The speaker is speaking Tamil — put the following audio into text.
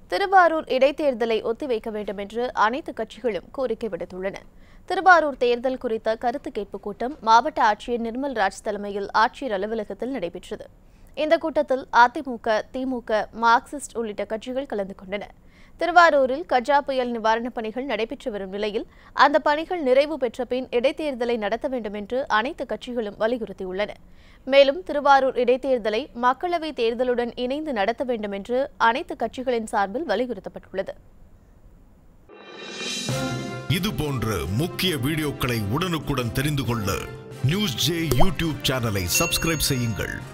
திருவாரூர் இடைத்தேர்தலை ஒத்திவைக்க வேண்டும் என்று அனைத்து கட்சிகளும் கோரிக்கை விடுத்துள்ளன திருவாரூர் தேர்தல் குறித்த கருத்து கேட்பு கூட்டம் மாவட்ட ஆட்சியர் நிர்மல் ராஜ் தலைமையில் ஆட்சியர் அலுவலகத்தில் நடைபெற்றது இந்த கூட்டத்தில் அதிமுக திமுக மார்க்சிஸ்ட் உள்ளிட்ட கட்சிகள் கலந்து கொண்டன திருவாரூரில் கஜா புயல் நிவாரணப் பணிகள் நடைபெற்று வரும் நிலையில் அந்த பணிகள் நிறைவு பெற்ற பின் இடைத்தேர்தலை நடத்த வேண்டும் என்று அனைத்து கட்சிகளும் வலியுறுத்தியுள்ளன மேலும் திருவாரூர் இடைத்தேர்தலை மக்களவைத் தேர்தலுடன் இணைந்து நடத்த வேண்டும் என்று அனைத்து கட்சிகளின் சார்பில் வலியுறுத்தப்பட்டுள்ளது இது போன்ற முக்கிய வீடியோக்களை உடனுக்குடன் தெரிந்து கொள்ள நியூஸ் ஜே யூடியூப் சேனலை சப்ஸ்கிரைப் செய்யுங்கள்